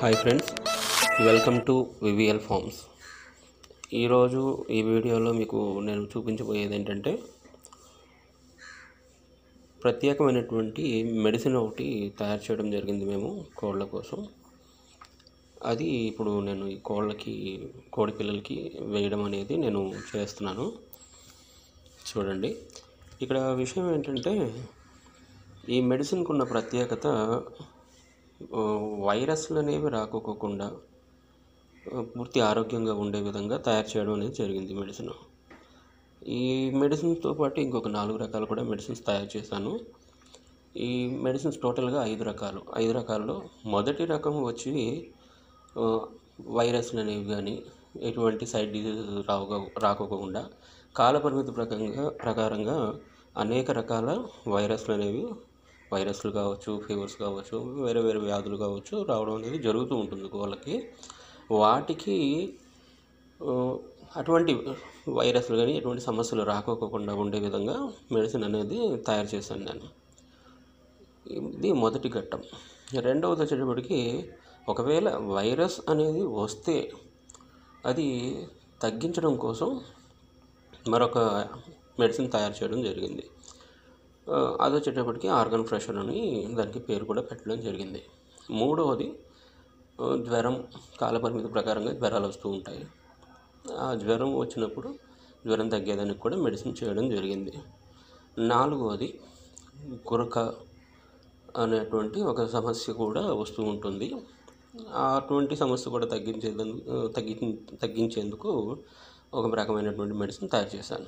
hi friends welcome to VVL farms ఈరోజు ఈ వీడియోలో మీకు నేను చూపించబోయేది ఏంటంటే ప్రత్యేకమైనటువంటి మెడిసిన్ ఒకటి తయారు చేయడం జరిగింది మేము కోళ్ళ కోసం అది ఇప్పుడు నేను ఈ కోళ్ళకి కోడి పిల్లలకి వేయడం అనేది నేను చేస్తున్నాను చూడండి ఇక్కడ విషయం ఏంటంటే ఈ మెడిసిన్కి ఉన్న ప్రత్యేకత ఆ, వైరస్లు అనేవి రాకోకుండా ఆ, పూర్తి ఆరోగ్యంగా ఉండే విధంగా తయారు చేయడం అనేది జరిగింది మెడిసిన్ ఈ మెడిసిన్తో పాటు ఇంకొక నాలుగు రకాలు కూడా మెడిసిన్స్ తయారు చేశాను ఈ మెడిసిన్స్ టోటల్గా ఐదు రకాలు ఐదు రకాల్లో మొదటి రకం వచ్చి ఆ, వైరస్లు అనేవి కానీ ఎటువంటి సైడ్ డిసీజెస్ రావు రాకోకుండా కాలపరిమితి ప్రకారంగా ప్రకారంగా అనేక రకాల వైరస్లు అనేవి వైరస్లు కావచ్చు ఫీవర్స్ కావచ్చు వేరే వేరే వ్యాధులు కావచ్చు రావడం అనేది జరుగుతూ ఉంటుంది కోళ్ళకి వాటికి ఆ, అటువంటి వైరస్లు కానీ ఎటువంటి సమస్యలు రాకోకుండా ఉండే విధంగా మెడిసిన్ అనేది తయారు చేశాను నేను ఇది మొదటి ఘట్టం రెండవది వచ్చేటప్పటికి ఒకవేళ వైరస్ అనేది వస్తే అది తగ్గించడం కోసం మరొక మెడిసిన్ తయారు చేయడం జరిగింది ఆ, అది వచ్చేటప్పటికి ఆర్గన్ ఫ్రెషర్ అని దానికి పేరు కూడా పెట్టడం జరిగింది మూడవది ఆ, జ్వరం కాలపరిమితి ప్రకారంగా జ్వరాలు వస్తూ ఉంటాయి ఆ జ్వరం వచ్చినప్పుడు జ్వరం తగ్గేదానికి కూడా మెడిసిన్ చేయడం జరిగింది నాలుగవది గురక అనేటువంటి ఒక సమస్య కూడా వస్తూ ఉంటుంది అటువంటి సమస్య కూడా తగ్గించేందుకు తగ్గి తగ్గించేందుకు ఒక రకమైనటువంటి మెడిసిన్ తయారు చేశాను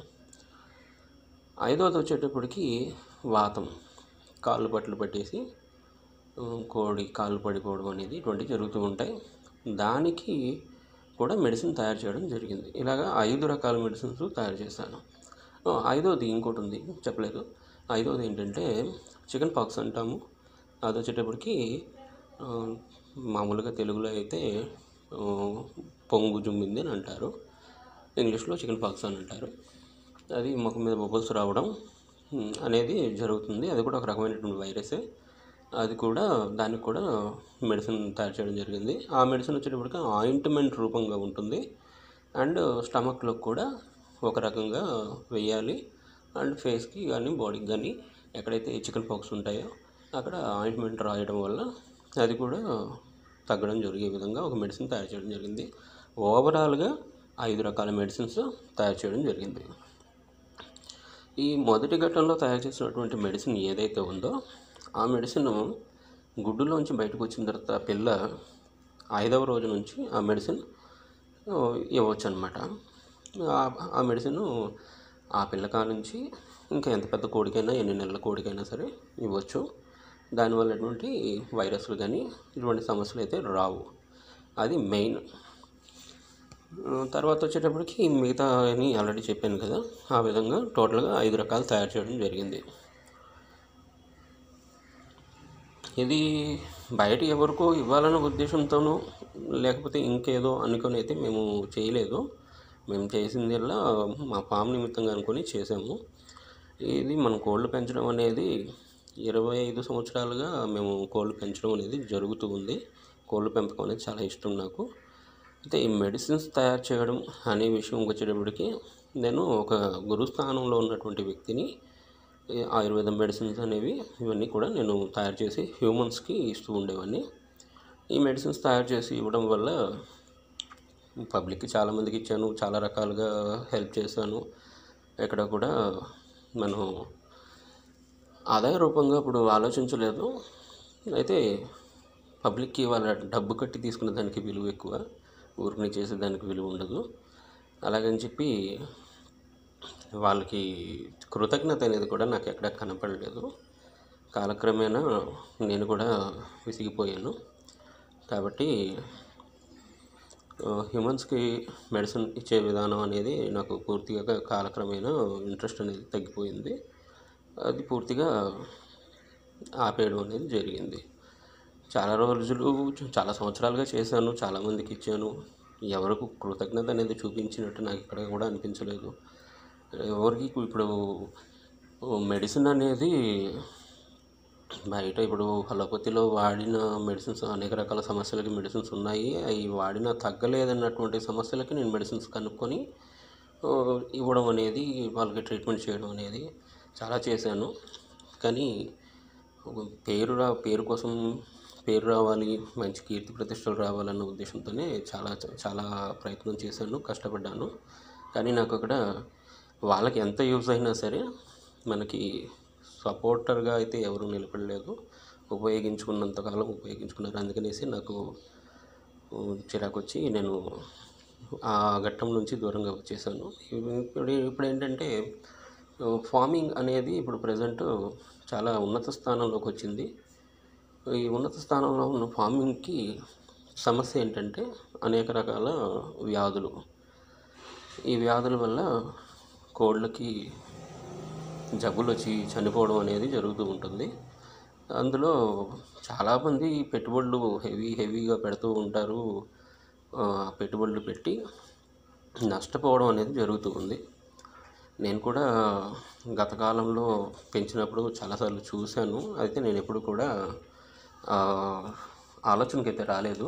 ఐదవది వచ్చేటప్పటికి వాతం కాళ్ళు పట్లు పట్టేసి ఆ, కోడి కాళ్ళు పడిపోవడం అనేది ఇటువంటివి జరుగుతూ ఉంటాయి దానికి కూడా మెడిసిన్ తయారు చేయడం జరిగింది ఇలాగా ఐదు రకాల మెడిసిన్స్ తయారు చేశాను ఆ, ఐదవది ఇంకోటి ఉంది చెప్పలేదు ఐదవది ఏంటంటే చికెన్ పాక్స్ అంటాము అది వచ్చేటప్పటికి ఆ, మామూలుగా తెలుగులో అయితే ఆ, పొంగు జుమ్మింది అని అంటారు ఇంగ్లీష్లో చికెన్ పాక్స్ అని అంటారు అది ముఖం మీద బొబ్బల్స్ రావడం ఉమ్, అనేది జరుగుతుంది అది కూడా ఒక రకమైనటువంటి వైరసే అది కూడా దానికి కూడా మెడిసిన్ తయారు చేయడం జరిగింది ఆ మెడిసిన్ వచ్చేటప్పటికి ఆయింట్మెంట్ రూపంగా ఉంటుంది అండ్ స్టమక్లో కూడా ఒక రకంగా వేయాలి అండ్ ఫేస్కి కానీ బాడీకి కానీ ఎక్కడైతే చికెన్ పాక్స్ ఉంటాయో అక్కడ ఆయింట్మెంట్ రాయడం వల్ల అది కూడా తగ్గడం జరిగే విధంగా ఒక మెడిసిన్ తయారు చేయడం జరిగింది ఓవరాల్గా ఐదు రకాల మెడిసిన్స్ తయారు చేయడం జరిగింది ఈ మొదటి ఘట్టంలో తయారు చేసినటువంటి మెడిసిన్ ఏదైతే ఉందో ఆ మెడిసిన్ గుడ్డులోంచి బయటకు వచ్చిన తర్వాత ఆ పిల్ల ఐదవ రోజు నుంచి ఆ మెడిసిన్ ఇవ్వచ్చు అనమాట ఆ మెడిసిన్ ఆ పిల్లకా నుంచి ఇంకా ఎంత పెద్ద కోడికైనా ఎన్ని నెలల కోడికైనా సరే ఇవ్వచ్చు దానివల్ల ఎటువంటి వైరస్లు కానీ ఇటువంటి సమస్యలు అయితే రావు అది మెయిన్ ఆ, తర్వాత వచ్చేటప్పటికి మిగతా అని ఆల్రెడీ చెప్పాను కదా ఆ విధంగా టోటల్గా ఐదు రకాలు తయారు చేయడం జరిగింది ఇది బయట ఎవరికో ఇవ్వాలన్న ఉద్దేశంతోనూ లేకపోతే ఇంకేదో అనుకొని అయితే మేము చేయలేదు మేము చేసిందల్లా మా ఫామ్ నిమిత్తంగా అనుకొని చేసాము ఇది మనం కోళ్ళు పెంచడం అనేది ఇరవై ఐదు సంవత్సరాలుగా మేము కోళ్ళు పెంచడం అనేది జరుగుతూ ఉంది కోళ్ళు పెంపకం అనేది చాలా ఇష్టం నాకు అయితే ఈ మెడిసిన్స్ తయారు చేయడం అనే విషయం వచ్చేటప్పటికి నేను ఒక గురుస్థానంలో ఉన్నటువంటి వ్యక్తిని ఈ ఆయుర్వేద మెడిసిన్స్ అనేవి ఇవన్నీ కూడా నేను తయారు చేసి హ్యూమన్స్కి ఇస్తూ ఉండేవాడిని ఈ మెడిసిన్స్ తయారు చేసి ఇవ్వడం వల్ల పబ్లిక్కి చాలామందికి ఇచ్చాను చాలా రకాలుగా హెల్ప్ చేశాను ఎక్కడ కూడా మనం ఆదాయ రూపంగా ఇప్పుడు ఆలోచించలేదు అయితే పబ్లిక్కి వాళ్ళ డబ్బు కట్టి తీసుకునే దానికి విలువ ఎక్కువ ఊరికి చేసే దానికి విలువ ఉండదు అలాగని చెప్పి వాళ్ళకి కృతజ్ఞత అనేది కూడా నాకు ఎక్కడ కనపడలేదు కాలక్రమేణా నేను కూడా విసిగిపోయాను కాబట్టి హ్యూమన్స్కి మెడిసిన్ ఇచ్చే విధానం అనేది నాకు పూర్తిగా కాలక్రమేణా ఇంట్రెస్ట్ అనేది తగ్గిపోయింది అది పూర్తిగా ఆపేయడం అనేది జరిగింది చాలా రోజులు చాలా సంవత్సరాలుగా చేశాను చాలామందికి ఇచ్చాను ఎవరికి కృతజ్ఞత అనేది చూపించినట్టు నాకు ఇక్కడ కూడా అనిపించలేదు ఎవరికి ఇప్పుడు మెడిసిన్ అనేది బయట ఇప్పుడు అలోపతిలో వాడిన మెడిసిన్స్ అనేక రకాల సమస్యలకి మెడిసిన్స్ ఉన్నాయి అవి వాడినా తగ్గలేదన్నటువంటి సమస్యలకి నేను మెడిసిన్స్ కనుక్కొని ఆ, ఇవ్వడం అనేది వాళ్ళకి ట్రీట్మెంట్ చేయడం అనేది చాలా చేశాను కానీ ఒక పేరు రా పేరు కోసం పేరు రావాలి మంచి కీర్తి ప్రతిష్టలు రావాలన్న ఉద్దేశంతోనే చాలా చాలా ప్రయత్నం చేశాను కష్టపడ్డాను కానీ నాకు అక్కడ వాళ్ళకి ఎంత యూజ్ అయినా సరే మనకి సపోర్టర్గా అయితే ఎవరు నిలబడలేదు ఉపయోగించుకున్నంతకాలం ఉపయోగించుకున్నారు అందుకనేసి నాకు ఉ, చిరాకు వచ్చి నేను ఆ ఘట్టం నుంచి దూరంగా వచ్చేసాను ఇప్పుడు ఇప్పుడు ఏంటంటే ఫార్మింగ్ అనేది ఇప్పుడు ప్రజెంట్ చాలా ఉన్నత స్థానంలోకి వచ్చింది ఈ ఉన్నత స్థానంలో ఉన్న ఫార్మింగ్కి సమస్య ఏంటంటే అనేక రకాల వ్యాధులు ఈ వ్యాధుల వల్ల కోళ్ళకి జబ్బులు వచ్చి చనిపోవడం అనేది జరుగుతూ ఉంటుంది అందులో చాలామంది పెట్టుబడులు హెవీ హెవీగా పెడుతూ ఉంటారు ఆ పెట్టుబడులు పెట్టి నష్టపోవడం అనేది జరుగుతూ ఉంది నేను కూడా గత కాలంలో పెంచినప్పుడు చాలాసార్లు చూశాను అయితే నేను ఎప్పుడు కూడా ఆ, ఆలోచనకి అయితే రాలేదు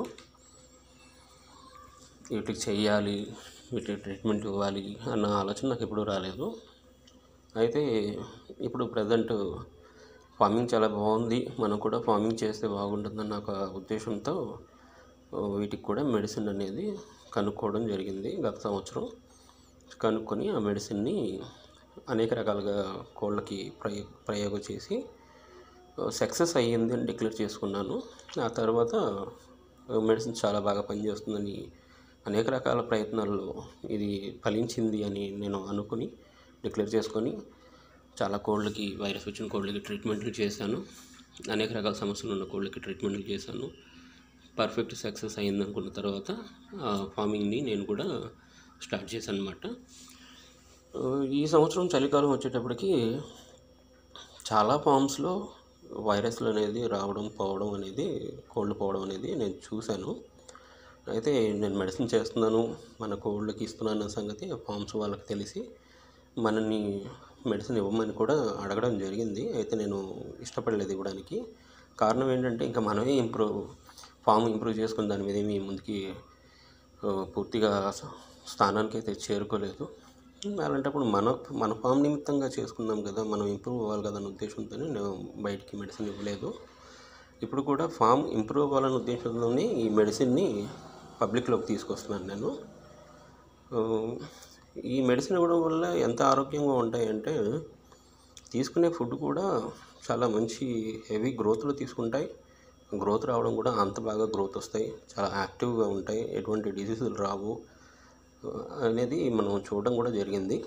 వీటికి చెయ్యాలి వీటికి ట్రీట్మెంట్ ఇవ్వాలి అన్న ఆలోచన నాకు ఎప్పుడూ రాలేదు అయితే ఇప్పుడు ప్రజెంట్ ఫార్మింగ్ చాలా బాగుంది మనం కూడా ఫార్మింగ్ చేస్తే బాగుంటుందన్న ఒక ఉద్దేశంతో ఆ, వీటికి కూడా మెడిసిన్ అనేది కనుక్కోవడం జరిగింది గత సంవత్సరం కనుక్కొని ఆ మెడిసిన్ని అనేక రకాలుగా కోళ్ళకి ప్రయో ప్రయోగం చేసి సక్సెస్ అయ్యింది అని డిక్లేర్ చేసుకున్నాను ఆ తర్వాత మెడిసిన్ చాలా బాగా పనిచేస్తుందని అనేక రకాల ప్రయత్నాల్లో ఇది ఫలించింది అని నేను అనుకుని డిక్లేర్ చేసుకొని చాలా కోళ్ళకి వైరస్ వచ్చిన కోళ్ళకి ట్రీట్మెంట్లు చేశాను అనేక రకాల సమస్యలు ఉన్న కోళ్ళకి ట్రీట్మెంట్లు చేశాను పర్ఫెక్ట్ సక్సెస్ అయింది అనుకున్న తర్వాత ఆ ఫార్మింగ్ని నేను కూడా స్టార్ట్ చేశాను అనమాట ఈ సంవత్సరం చలికాలం వచ్చేటప్పటికి చాలా ఫామ్స్లో వైరస్లు అనేది రావడం పోవడం అనేది కోళ్ళు పోవడం అనేది నేను చూశాను అయితే నేను మెడిసిన్ చేస్తున్నాను మన కోళ్ళకి ఇస్తున్నాను అన్న సంగతి ఫామ్స్ వాళ్ళకి తెలిసి మనని మెడిసిన్ ఇవ్వమని కూడా అడగడం జరిగింది అయితే నేను ఇష్టపడలేదు ఇవ్వడానికి కారణం ఏంటంటే ఇంకా మనమే ఇంప్రూవ్ ఫామ్ ఇంప్రూవ్ చేసుకుని దాని మీద ఏమీ ముందుకి ఆ, పూర్తిగా స- స్థానానికి అయితే చేరుకోలేదు అలాంటప్పుడు మన మన ఫామ్ నిమిత్తంగా చేసుకున్నాం కదా మనం ఇంప్రూవ్ అవ్వాలి కదా అన్న ఉద్దేశంతో నేను బయటికి మెడిసిన్ ఇవ్వలేదు ఇప్పుడు కూడా ఫామ్ ఇంప్రూవ్ అవ్వాలనే ఉద్దేశంతోనే ఈ మెడిసిన్ని పబ్లిక్లోకి తీసుకొస్తున్నాను నేను ఆ, ఈ మెడిసిన్ ఇవ్వడం వల్ల ఎంత ఆరోగ్యంగా ఉంటాయంటే తీసుకునే ఫుడ్ కూడా చాలా మంచి హెవీ గ్రోత్లో తీసుకుంటాయి గ్రోత్ రావడం కూడా అంత బాగా గ్రోత్ వస్తాయి చాలా యాక్టివ్గా ఉంటాయి ఎటువంటి డిసీజులు రావు ఆ, అనేది మనం చూడడం కూడా జరిగింది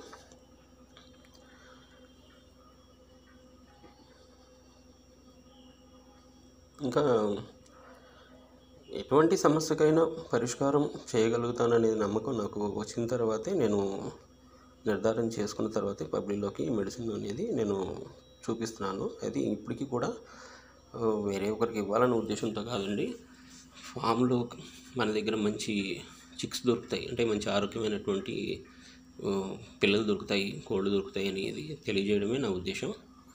ఇంకా ఎటువంటి సమస్యకైనా పరిష్కారం చేయగలుగుతాననే నమ్మకం నాకు వచ్చిన తర్వాతే నేను నిర్ధారణ చేసుకున్న తర్వాతే పబ్లిక్లోకి మెడిసిన్ అనేది నేను చూపిస్తున్నాను అది ఇప్పటికీ కూడా ఆ, వేరే ఒకరికి ఇవ్వాలనే ఉద్దేశంతో కాదండి ఫామ్లో మన దగ్గర మంచి చిక్స్ దొరుకుతాయి అంటే మంచి ఆరోగ్యమైనటువంటి ఆ, పిల్లలు దొరుకుతాయి కోళ్ళు దొరుకుతాయి అనేది తెలియజేయడమే నా ఉద్దేశం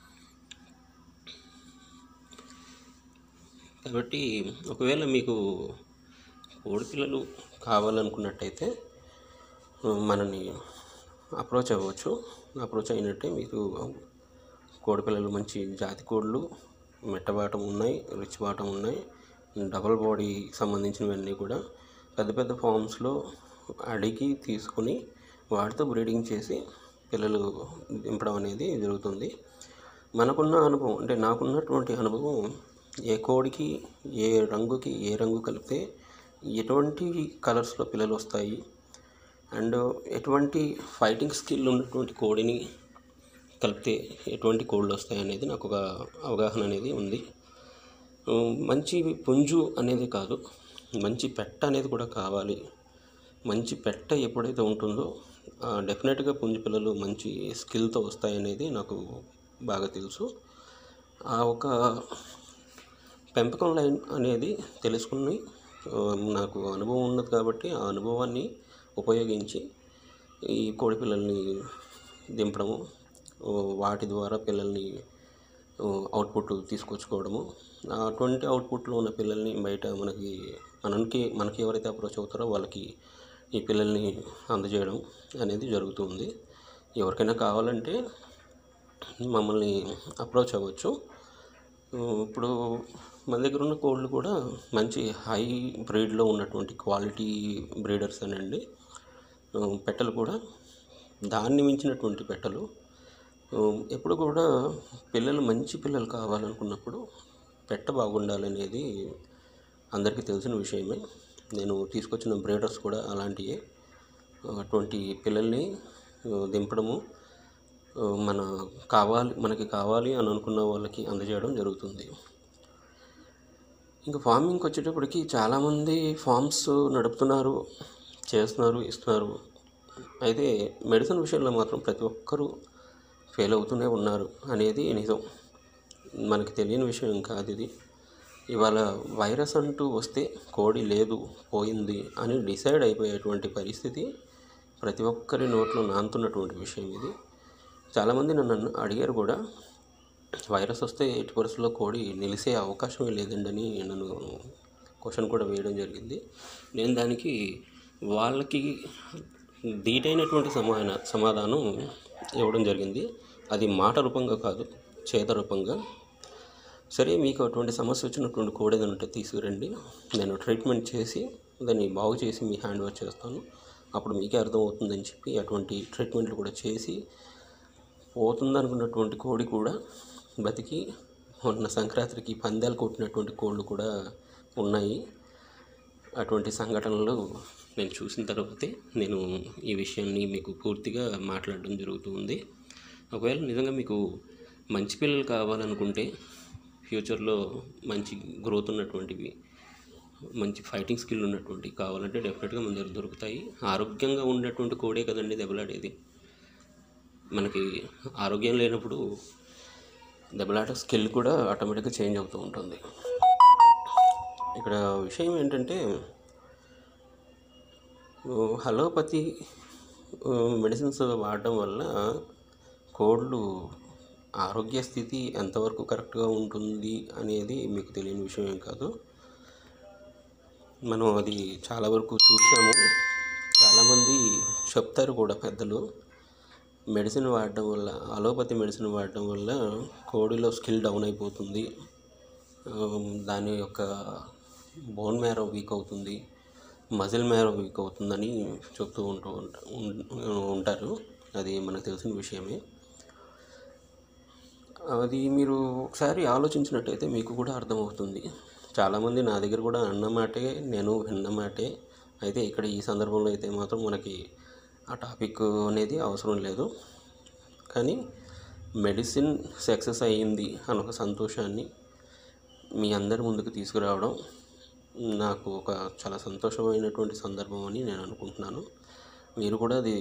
కాబట్టి ఒకవేళ మీకు కోడి పిల్లలు కావాలనుకున్నట్టయితే ఆ, మనని అప్రోచ్ అవ్వచ్చు అప్రోచ్ అయినట్టే మీకు కోడి పిల్లలు మంచి జాతి కోళ్ళు మెట్టబాటం ఉన్నాయి రిచ్ బాటం ఉన్నాయి డబల్ బాడీకి సంబంధించినవన్నీ కూడా పెద్ద పెద్ద ఫామ్స్లో అడిగి తీసుకుని వాటితో బ్రీడింగ్ చేసి పిల్లలు దింపడం అనేది జరుగుతుంది మనకున్న అనుభవం అంటే నాకున్నటువంటి అనుభవం ఏ కోడికి ఏ రంగుకి ఏ రంగు కలిపితే ఎటువంటి కలర్స్లో పిల్లలు వస్తాయి అండ్ ఎటువంటి ఫైటింగ్ స్కిల్ ఉన్నటువంటి కోడిని కలిపితే ఎటువంటి కోళ్ళు వస్తాయి అనేది నాకు ఒక అవగాహన అనేది ఉంది ఉమ్, మంచి పుంజు అనేది కాదు మంచి పెట్ట అనేది కూడా కావాలి మంచి పెట్ట ఎప్పుడైతే ఉంటుందో డెఫినెట్గా పుంజు పిల్లలు మంచి స్కిల్తో వస్తాయి అనేది నాకు బాగా తెలుసు ఆ ఒక పెంపకం లైన్ అనేది తెలుసుకుని ఆ, నాకు అనుభవం ఉన్నది కాబట్టి ఆ అనుభవాన్ని ఉపయోగించి ఈ కోడి పిల్లల్ని దింపడము ఓ, వాటి ద్వారా పిల్లల్ని అవుట్పుట్ తీసుకొచ్చుకోవడము అటువంటి అవుట్పుట్లో ఉన్న పిల్లల్ని బయట మనకి మనకి మనకి ఎవరైతే అప్రోచ్ అవుతారో వాళ్ళకి ఈ పిల్లల్ని అందజేయడం అనేది జరుగుతుంది ఎవరికైనా కావాలంటే మమ్మల్ని అప్రోచ్ అవ్వచ్చు ఇప్పుడు మన దగ్గర ఉన్న కోళ్ళు కూడా మంచి హై బ్రీడ్లో ఉన్నటువంటి క్వాలిటీ బ్రీడర్స్ అనండి పెట్టలు కూడా దాన్ని మించినటువంటి పెట్టలు ఎప్పుడు కూడా పిల్లలు మంచి పిల్లలు కావాలనుకున్నప్పుడు పెట్ట బాగుండాలనేది అందరికీ తెలిసిన విషయమే నేను తీసుకొచ్చిన బ్రీడర్స్ కూడా అలాంటివే అటువంటి పిల్లల్ని దింపడము మన కావాలి మనకి కావాలి అని అనుకున్న వాళ్ళకి అందజేయడం జరుగుతుంది ఇంకా ఫార్మింగ్కి వచ్చేటప్పటికి చాలామంది ఫార్మ్స్ నడుపుతున్నారు చేస్తున్నారు ఇస్తున్నారు అయితే మెడిసిన్ విషయంలో మాత్రం ప్రతి ఒక్కరూ ఫెయిల్ అవుతూనే ఉన్నారు అనేది నిజం మనకి తెలియని విషయం కాదు ఇది ఇవాళ వైరస్ అంటూ వస్తే కోడి లేదు పోయింది అని డిసైడ్ అయిపోయేటువంటి పరిస్థితి ప్రతి ఒక్కరి నోట్లో నానుతున్నటువంటి విషయం ఇది చాలామంది నన్ను అడిగారు కూడా వైరస్ వస్తే ఎట్టి పరిస్థితుల్లో కోడి నిలిసే అవకాశమే లేదండి అని నన్ను క్వశ్చన్ కూడా వేయడం జరిగింది నేను దానికి వాళ్ళకి ధీటైనటువంటి సమాన సమాధానం ఇవ్వడం జరిగింది అది మాట రూపంగా కాదు చేత రూపంగా సరే మీకు అటువంటి సమస్య వచ్చినటువంటి కోడ్ ఏదైనా ఉంటే తీసుకురండి నేను ట్రీట్మెంట్ చేసి దాన్ని బాగు చేసి మీ హ్యాండ్ ఓవర్ చేస్తాను అప్పుడు మీకే అర్థమవుతుందని చెప్పి అటువంటి ట్రీట్మెంట్లు కూడా చేసి పోతుందనుకున్నటువంటి కోడి కూడా బతికి మొన్న సంక్రాంతికి పందాలు కొట్టినటువంటి కోళ్ళు కూడా ఉన్నాయి అటువంటి సంఘటనలు నేను చూసిన తర్వాతే నేను ఈ విషయాన్ని మీకు పూర్తిగా మాట్లాడడం జరుగుతుంది ఒకవేళ నిజంగా మీకు మంచి పిల్లలు కావాలనుకుంటే ఫ్యూచర్లో మంచి గ్రోత్ ఉన్నటువంటివి మంచి ఫైటింగ్ స్కిల్ ఉన్నటువంటి కావాలంటే డెఫినెట్గా మన దగ్గర దొరుకుతాయి ఆరోగ్యంగా ఉండేటువంటి కోడే కదండి దెబ్బలాడేది మనకి ఆరోగ్యం లేనప్పుడు దెబ్బలాట స్కిల్ కూడా ఆటోమేటిక్గా చేంజ్ అవుతూ ఉంటుంది ఇక్కడ విషయం ఏంటంటే హలోపతి మెడిసిన్స్ వాడడం వల్ల కోళ్ళు ఆరోగ్య స్థితి ఎంతవరకు కరెక్ట్గా ఉంటుంది అనేది మీకు తెలియని విషయం ఏం కాదు మనం అది చాలా వరకు చూసాము చాలామంది చెప్తారు కూడా పెద్దలు మెడిసిన్ వాడడం వల్ల అలోపతి మెడిసిన్ వాడడం వల్ల కోడిలో స్కిల్ డౌన్ అయిపోతుంది దాని యొక్క బోన్ మ్యారో వీక్ అవుతుంది మజిల్ మ్యారో వీక్ అవుతుందని చెప్తూ ఉంటూ ఉంటారు అది మనకు తెలిసిన విషయమే అది మీరు ఒకసారి ఆలోచించినట్టయితే మీకు కూడా అర్థమవుతుంది చాలామంది నా దగ్గర కూడా అన్నమాటే నేను విన్నమాటే అయితే ఇక్కడ ఈ సందర్భంలో అయితే మాత్రం మనకి ఆ టాపిక్ అనేది అవసరం లేదు కానీ మెడిసిన్ సక్సెస్ అయ్యింది అని ఒక సంతోషాన్ని మీ అందరి ముందుకు తీసుకురావడం నాకు ఒక చాలా సంతోషమైనటువంటి సందర్భం అని నేను అనుకుంటున్నాను మీరు కూడా అది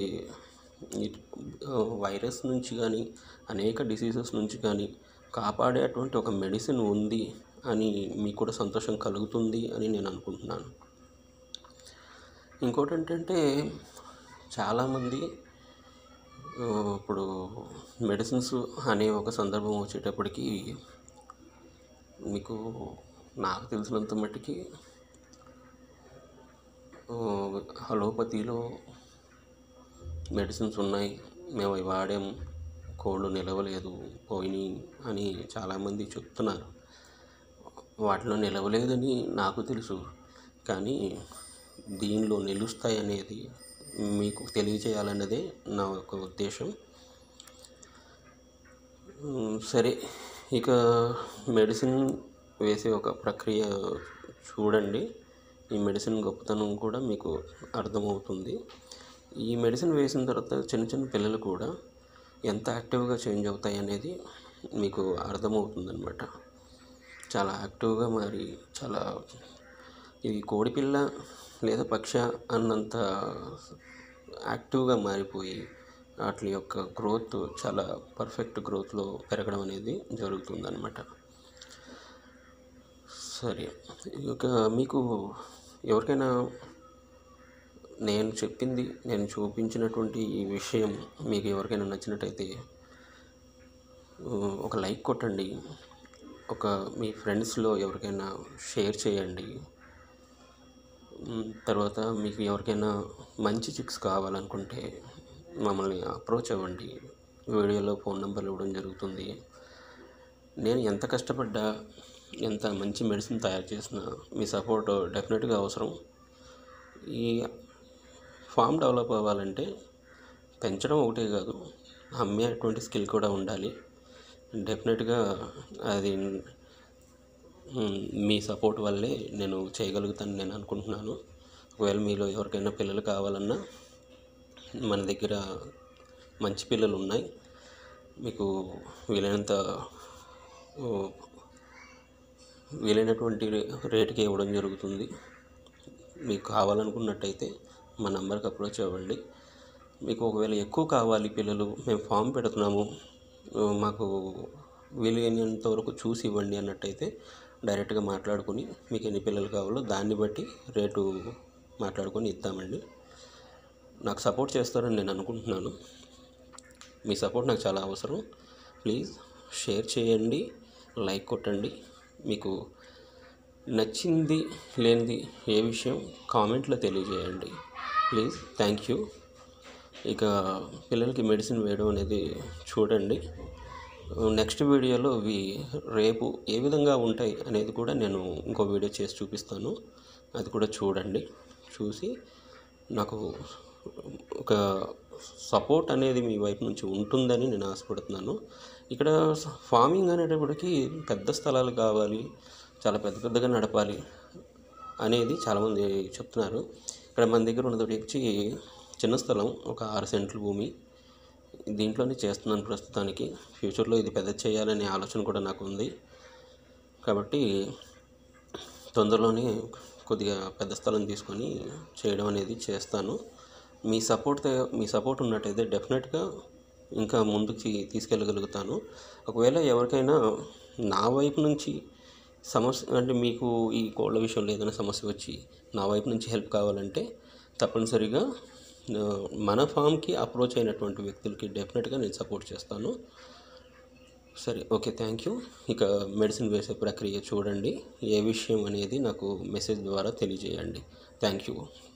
వైరస్ నుంచి కానీ అనేక డిసీజెస్ నుంచి కానీ కాపాడేటువంటి ఒక మెడిసిన్ ఉంది అని మీకు కూడా సంతోషం కలుగుతుంది అని నేను అనుకుంటున్నాను ఇంకోటి ఏంటంటే చాలామంది ఇప్పుడు మెడిసిన్స్ అనే ఒక సందర్భం వచ్చేటప్పటికి మీకు నాకు తెలిసినంత మట్టుకి హలోపతిలో మెడిసిన్స్ ఉన్నాయి మేము అవి వాడాము కోళ్ళు నిలవలేదు పోయినాయి అని చాలామంది చెప్తున్నారు వాటిలో నిలవలేదని నాకు తెలుసు కానీ దీనిలో నిలుస్తాయి అనేది మీకు తెలియజేయాలన్నదే నా ఒక ఉద్దేశం సరే ఇక మెడిసిన్ వేసే ఒక ప్రక్రియ చూడండి ఈ మెడిసిన్ గొప్పతనం కూడా మీకు అర్థమవుతుంది ఈ మెడిసిన్ వేసిన తర్వాత చిన్న చిన్న పిల్లలు కూడా ఎంత యాక్టివ్గా చేంజ్ అవుతాయి అనేది మీకు అర్థమవుతుందన్నమాట చాలా యాక్టివ్గా మరి చాలా ఇది కోడిపిల్ల లేదా పక్ష అన్నంత యాక్టివ్గా మారిపోయి వాటి యొక్క గ్రోత్ చాలా పర్ఫెక్ట్ గ్రోత్లో పెరగడం అనేది జరుగుతుందన్నమాట సరే ఇక మీకు ఎవరికైనా నేను చెప్పింది నేను చూపించినటువంటి ఈ విషయం మీకు ఎవరికైనా నచ్చినట్టయితే ఒక లైక్ కొట్టండి ఒక మీ ఫ్రెండ్స్లో ఎవరికైనా షేర్ చేయండి మ్, తర్వాత మీకు ఎవరికైనా మంచి చిక్స్ కావాలనుకుంటే మమ్మల్ని అప్రోచ్ అవ్వండి వీడియోలో ఫోన్ నెంబర్లు ఇవ్వడం జరుగుతుంది నేను ఎంత కష్టపడ్డా ఎంత మంచి మెడిసిన్ తయారు చేసినా మీ సపోర్ట్ డెఫినెట్గా అవసరం ఈ ఫామ్ డెవలప్ అవ్వాలంటే పెంచడం ఒకటే కాదు అమ్మేటువంటి స్కిల్ కూడా ఉండాలి డెఫినెట్గా అది మ్, మీ సపోర్ట్ వల్లే నేను చేయగలుగుతాను నేను అనుకుంటున్నాను ఒకవేళ మీలో ఎవరికైనా పిల్లలు కావాలన్నా మన దగ్గర మంచి పిల్లలు ఉన్నాయి మీకు వీలైనంత ఓ, వీలైనటువంటి రేటుకి ఇవ్వడం జరుగుతుంది మీకు కావాలనుకున్నట్టయితే మా నంబర్కి అప్రోచ్ అవ్వండి మీకు ఒకవేళ ఎక్కువ కావాలి పిల్లలు మేము ఫామ్ పెడుతున్నాము ఆ, మాకు వీలైనంత వరకు చూసి ఇవ్వండి అన్నట్టయితే డైరెక్ట్గా మాట్లాడుకుని మీకు ఎన్ని పిల్లలు కావాలో దాన్ని బట్టి రేటు మాట్లాడుకొని ఇద్దామండి నాకు సపోర్ట్ చేస్తారని నేను అనుకుంటున్నాను మీ సపోర్ట్ నాకు చాలా అవసరం ప్లీజ్ షేర్ చేయండి లైక్ కొట్టండి మీకు నచ్చింది లేనిది ఏ విషయం కామెంట్లో తెలియజేయండి ప్లీజ్ థ్యాంక్ యూ ఇక పిల్లలకి మెడిసిన్ వేయడం అనేది చూడండి నెక్స్ట్ వీడియోలో ఇవి రేపు ఏ విధంగా ఉంటాయి అనేది కూడా నేను ఇంకో వీడియో చేసి చూపిస్తాను అది కూడా చూడండి చూసి నాకు ఒక సపోర్ట్ అనేది మీ వైపు నుంచి ఉంటుందని నేను ఆశపడుతున్నాను ఇక్కడ ఫార్మింగ్ అనేటప్పటికి పెద్ద స్థలాలు కావాలి చాలా పెద్ద పెద్దగా నడపాలి అనేది చాలామంది చెప్తున్నారు ఇక్కడ మన దగ్గర ఉన్నది వచ్చి చిన్న స్థలం ఒక ఆరు సెంట్ల భూమి దీంట్లోనే చేస్తున్నాను ప్రస్తుతానికి ఫ్యూచర్లో ఇది పెద్ద చేయాలనే ఆలోచన కూడా నాకు ఉంది కాబట్టి తొందరలోనే కొద్దిగా పెద్ద స్థలం తీసుకొని చేయడం అనేది చేస్తాను మీ సపోర్ట్ మీ సపోర్ట్ ఉన్నట్టయితే డెఫినెట్గా ఇంకా ముందుకి తీసుకెళ్ళగలుగుతాను ఒకవేళ ఎవరికైనా నా వైపు నుంచి సమస్య అంటే మీకు ఈ కోళ్ళ విషయంలో ఏదైనా సమస్య వచ్చి నా వైపు నుంచి హెల్ప్ కావాలంటే తప్పనిసరిగా ఆ, మన ఫామ్కి అప్రోచ్ అయినటువంటి వ్యక్తులకి డెఫినెట్గా నేను సపోర్ట్ చేస్తాను సరే ఓకే థ్యాంక్ యూ ఇక మెడిసిన్ వేసే ప్రక్రియ చూడండి ఏ విషయం అనేది నాకు మెసేజ్ ద్వారా తెలియజేయండి థ్యాంక్ యూ